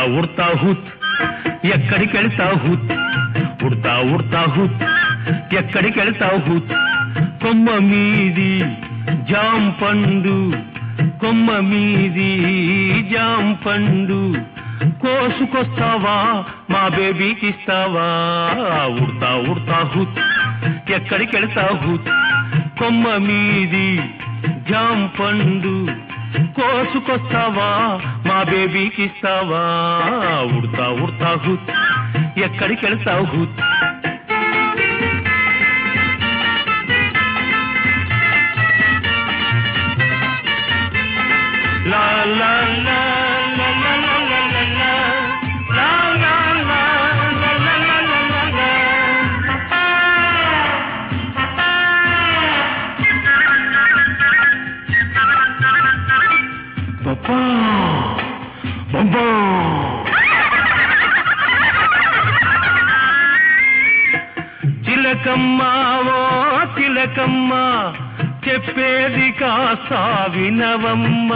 ఉడతా హుత్ ఎక్కడికి వెళ్తావు హుత్ ఉడతా ఉడతా హుత్ ఎక్కడికి వెళ్తావు హుత్ కొమ్మ మీది జాం పండు కొమ్మ మీది జాం పండు కోసుకొస్తావా మా బేబీకి ఇస్తావా ఉడతా ఉడతా హుత్ ఎక్కడికి వెళ్తావు హుత్ కొమ్మ మీది జాం పండు కోసుకొస్తావా మా బేబీకి ఇస్తావా ఉడతా ఉడతా హుత్ ఎక్కడికి వెళ్తావు హుత్ లా లా లా లా లా లా లా లా లా. లా లా లా లా లా లా లా లా లా. Papá, papá. చిలకమ్మ ఓ చిలకమ్మ చెప్పేది కాస్త వినవమ్మ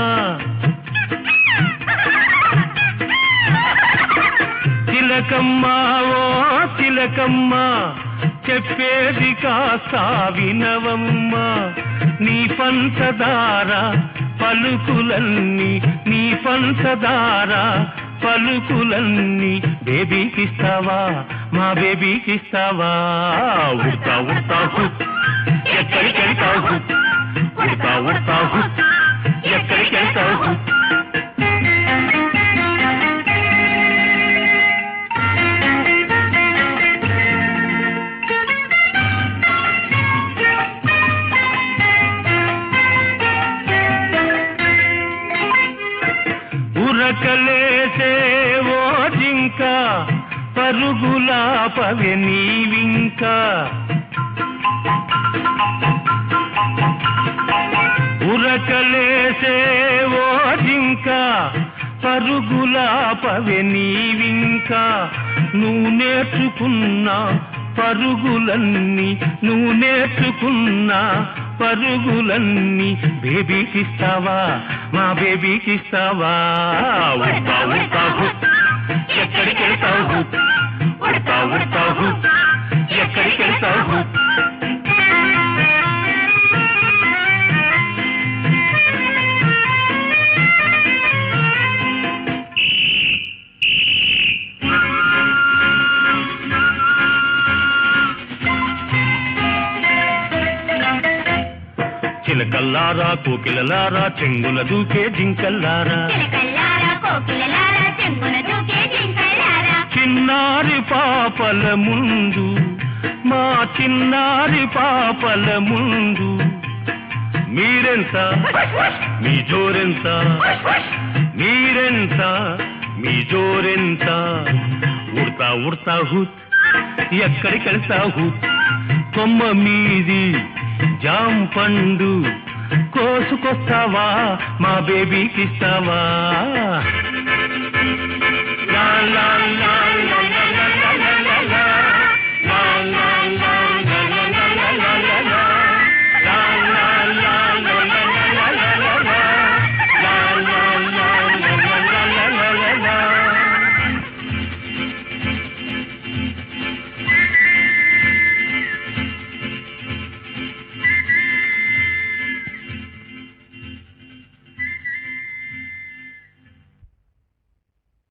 చిలకమ్మ ఓ చిలకమ్మ చెప్పేది కాస్త వినవమ్మ నీ పంచదార పలుకులన్నీ నీ పంచదార పలుకులన్నీ బేబీకిస్తావా మా బేబీకిస్తావా ఉడతా ఉడతా హుత్ ఎక్కడికి వెళ్తావు హుత్ ఉడతా ఉడతా హుత్ ఎక్కడికి వెళ్తావు హుత్ ఉరకలేసే ఓ జింక పరుగులా పవె నీవింకా ఉరకలేసే ఓ జింక పరుగులా పవె నీవింకా నువ్వు నేర్చుకున్న పరుగులన్నీ నువ్వు నేర్చుకున్న పరుగులన్నీ బేబీకిస్తావా మా బేబీకిస్తావా ఉడతా ఉడతా హుత్ ఎక్కడికి వెళ్తావు హుత్ ఉడతా ఉడతా హుత్ ఎక్కడికి వెళ్తావు హుత్ చిలకల్లారా కోకిలలారా చెంగుల దూకే జింకల్లారా చిలకల్లారా కోకిలలారా చెంగున దూకే జింకలారా చిన్నారి పాపల ముందు మా చిన్నారి పాపల ముందు మీరెంత మీ జోరెంత మీరెంత మీ జోరెంత ఉడతా ఉడతా హుత్ ఎక్కడికి వెళ్తా హుత్ కొమ్మ మీది జాం పండు కోసుకొస్తావా మా బేబీకి ఇస్తావా